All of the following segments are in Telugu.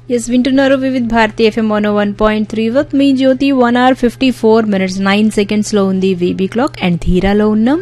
ఎస్ వింటున్నారు Vividh Bharati FM one one point three with me Jyothi one hour fifty four minutes nine seconds లో ఉంది వీబీ క్లాక్ అండ్ ధీరాలో ఉన్నాం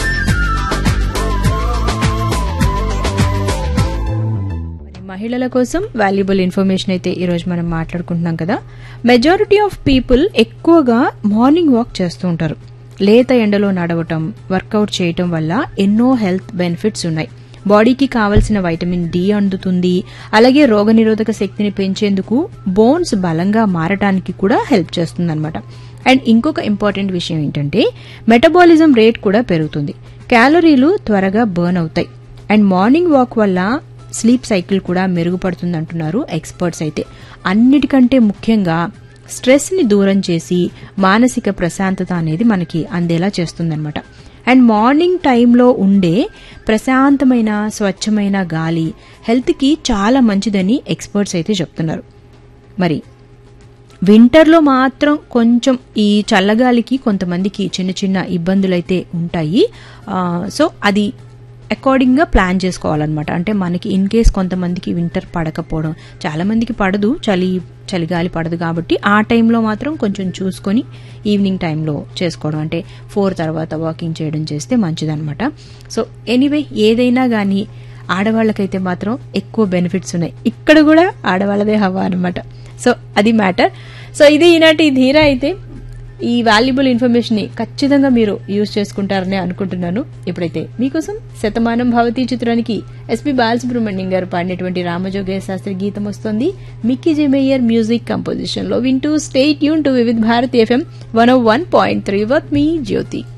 మరి మహిళల కోసం వాల్యుబుల్ ఇన్ఫర్మేషన్ అయితే ఈరోజు మనం మాట్లాడుకుంటున్నాం కదా మెజారిటీ ఆఫ్ పీపుల్ ఎక్కువగా మార్నింగ్ వాక్ చేస్తూ ఉంటారు లేత ఎండలో నడవటం వర్కౌట్ చేయటం వల్ల ఎన్నో హెల్త్ బెనిఫిట్స్ ఉన్నాయి బాడీకి కావలసిన వైటమిన్ డి అందుతుంది అలాగే రోగనిరోధక శక్తిని పెంచేందుకు బోన్స్ బలంగా మారటానికి కూడా హెల్ప్ చేస్తుంది అండ్ ఇంకొక ఇంపార్టెంట్ విషయం ఏంటంటే మెటబాలిజం రేట్ కూడా పెరుగుతుంది క్యాలరీలు త్వరగా బర్న్ అవుతాయి అండ్ మార్నింగ్ వాక్ వల్ల స్లీప్ సైకిల్ కూడా మెరుగుపడుతుంది అంటున్నారు ఎక్స్పర్ట్స్ అయితే అన్నిటికంటే ముఖ్యంగా స్ట్రెస్ ని దూరం చేసి మానసిక ప్రశాంతత అనేది మనకి అందేలా చేస్తుందన్నమాట అండ్ మార్నింగ్ టైంలో ఉండే ప్రశాంతమైన స్వచ్ఛమైన గాలి హెల్త్కి చాలా మంచిదని ఎక్స్పర్ట్స్ అయితే చెప్తున్నారు మరి వింటర్లో మాత్రం కొంచెం ఈ చల్లగాలికి కొంతమందికి చిన్న చిన్న ఇబ్బందులైతే ఉంటాయి ఆ, సో అది అకార్డింగ్గా ప్లాన్ చేసుకోవాలన్నమాట అంటే మనకి ఇన్ కేస్ కొంతమందికి వింటర్ పడకపోవడం చాలా మందికి పడదు చలి చలిగాలి పడదు కాబట్టి ఆ టైంలో మాత్రం కొంచెం చూసుకొని ఈవినింగ్ టైంలో చేసుకోవడం అంటే ఫోర్ తర్వాత వాకింగ్ చేయడం చేస్తే మంచిదన్నమాట సో ఎనీవే ఏదైనా కానీ ఆడవాళ్ళకైతే మాత్రం ఎక్కువ బెనిఫిట్స్ ఉన్నాయి ఇక్కడ కూడా ఆడవాళ్ళదే హవా అనమాట సో అది మ్యాటర్ సో ఇది ఈనాటి ధీర అయితే ఈ వాల్యుబుల్ ఇన్ఫర్మేషన్ ని ఖచ్చితంగా మీరు యూజ్ చేసుకుంటారని అనుకుంటున్నాను ఇప్పుడైతే మీకోసం శతమానం భవతి చిత్రానికి ఎస్పి బాలసుబ్రహ్మణ్యం గారు పాడినటువంటి రామజోగయ్య శాస్త్రి గీతం వస్తుంది Mickey J Meyer music composition లో వింటూ స్టేట్ యూన్ to Vividh Bharati FM one one point three with me Jyothi